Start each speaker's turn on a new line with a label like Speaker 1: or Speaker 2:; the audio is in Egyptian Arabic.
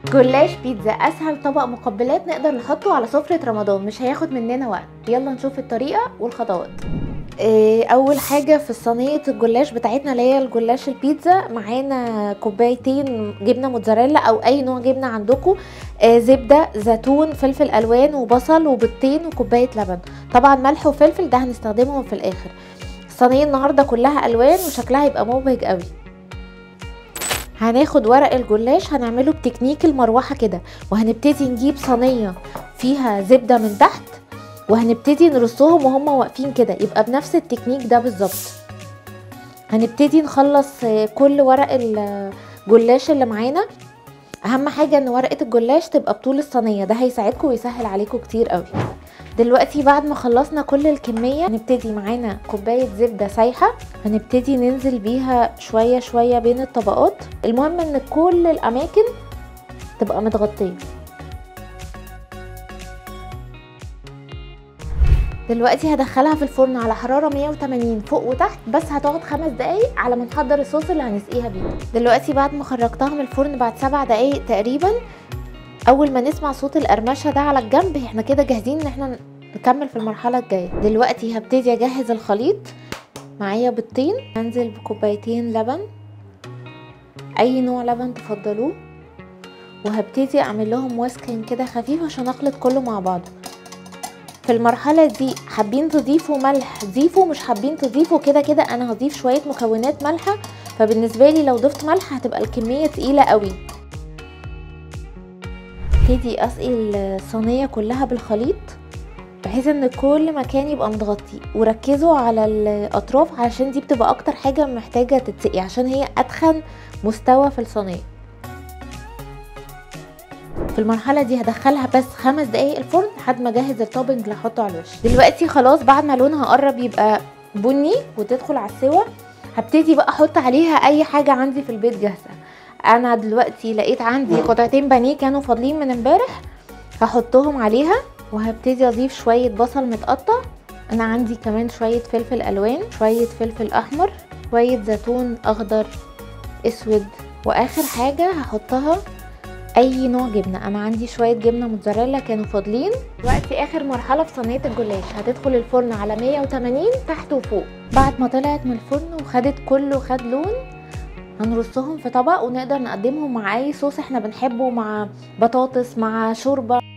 Speaker 1: جلاش بيتزا اسهل طبق مقبلات نقدر نحطه على سفرة رمضان مش هياخد مننا وقت يلا نشوف الطريقة والخطوات إيه، اول حاجة في صينية الجلاش بتاعتنا اللي هي الجلاش البيتزا معانا كوبايتين جبنة موتزاريلا او اي نوع جبنة عندكم آه، زبدة زيتون فلفل الوان وبصل وبيضتين وكوباية لبن طبعا ملح وفلفل ده هنستخدمهم في الاخر الصينية النهاردة كلها الوان وشكلها يبقى مبهج قوي هناخد ورق الجلاش هنعمله بتكنيك المروحة كده وهنبتدي نجيب صينية فيها زبدة من تحت وهنبتدي نرصهم وهم واقفين كده يبقى بنفس التكنيك ده بالظبط هنبتدي نخلص آه، كل ورق الجلاش اللي معانا اهم حاجة ان ورقة الجلاش تبقى بطول الصينية ده هيساعدكم ويسهل عليكم كتير قوي دلوقتي بعد ما خلصنا كل الكمية هنبتدي معانا كوباية زبدة سايحة هنبتدي ننزل بيها شوية شوية بين الطبقات المهم ان كل الاماكن تبقى متغطية دلوقتي هدخلها في الفرن على حرارة 180 فوق وتحت بس هتقعد خمس دقايق على ما نحضر الصوص اللي هنسقيها بيه دلوقتي بعد ما خرجتها من الفرن بعد سبع دقايق تقريبا اول ما نسمع صوت القرمشه ده على الجنب احنا كده جاهزين ان احنا نكمل في المرحله الجايه دلوقتي هبتدي اجهز الخليط معايا بيضتين هنزل بكوبايتين لبن اي نوع لبن تفضلوه وهبتدي اعمل لهم واسكن كده خفيف عشان اخلط كله مع بعضه في المرحلة دي حابين تضيفوا ملح ضيفوا مش حابين تضيفوا كده كده انا هضيف شوية مكونات مالحة فبالنسبة لي لو ضفت ملح هتبقى الكمية تقيلة قوي ابتدي اسقي الصينيه كلها بالخليط بحيث ان كل مكان يبقى متغطي وركزوا على الاطراف عشان دي بتبقى اكتر حاجه محتاجه تتسقي عشان هي اتخن مستوى في الصينيه في المرحلة دي هدخلها بس خمس دقايق الفرن لحد ما اجهز التوبنج اللي هحطه على الوش دلوقتي خلاص بعد ما لونها قرب يبقى بني وتدخل على السوا هبتدي بقى احط عليها اي حاجة عندي في البيت جاهزة انا دلوقتي لقيت عندي قطعتين بانيه كانوا فاضلين من امبارح هحطهم عليها وهبتدي اضيف شويه بصل متقطع انا عندي كمان شويه فلفل الوان شويه فلفل احمر شويه زيتون اخضر اسود واخر حاجه هحطها اي نوع جبنه انا عندي شويه جبنه موتزاريلا كانوا فاضلين دلوقتي اخر مرحله في صينيه الجلاش هتدخل الفرن على 180 تحت وفوق بعد ما طلعت من الفرن وخدت كله خد لون هنرصهم في طبق ونقدر نقدمهم مع اي صوص احنا بنحبه مع بطاطس مع شوربه